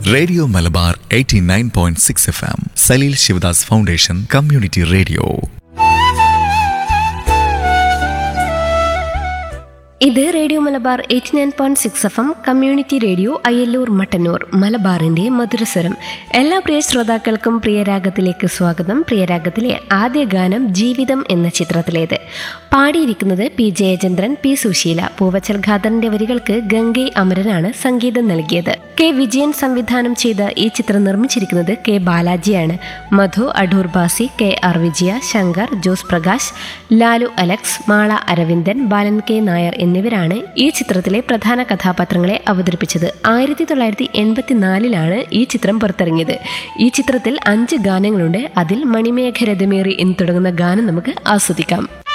radio Malabar 89.6 point six F M Saleel Sivadas foundation community radio ഇത് radio Malabar eighty nine point six F M community radio Ayyallur Mattannur മലബാറിന്റെ മധുരസ്വരം എല്ലാ പ്രിയ ശ്രോതാക്കൾക്കും പ്രിയരാഗത്തിലേക്ക് സ്വാഗതം പ്രിയരാഗത്തിലെ ആദ്യ ഗാനം ജീവിതം എന്ന ചിത്രത്തിലേത് പാടിയിരിക്കുന്നത് പി ജയചന്ദ്രൻ പി സുശീല പൂവച്ചൽ ഖാദറിന്റെ വരികൾക്ക് ഗംഗെ അമരനാണ് സംഗീതം നൽകിയത് കെ വിജയൻ സംവിധാനം ചെയ്ത ഈ ചിത്രം നിർമ്മിച്ചിരിക്കുന്നത് കെ ബാലാജിയാണ് Madhu Adoor Bhasi K R Vijaya Shankar Jose Prakash Lalu Alex Mala Aravindan Balan K Nair എന്നിവരാണ് ഈ ചിത്രത്തിലെ പ്രധാന കഥാപാത്രങ്ങളെ അവതരിപ്പിച്ചത് ആയിരത്തി തൊള്ളായിരത്തി എൺപത്തിനാലിലാണ് ഈ ചിത്രം പുറത്തിറങ്ങിയത് ഈ ചിത്രത്തിൽ അഞ്ച് ഗാനങ്ങളുണ്ട് അതിൽ മണിമേഘ രഥമേറി എന്ന് തുടങ്ങുന്ന ഗാനം നമുക്ക് ആസ്വദിക്കാം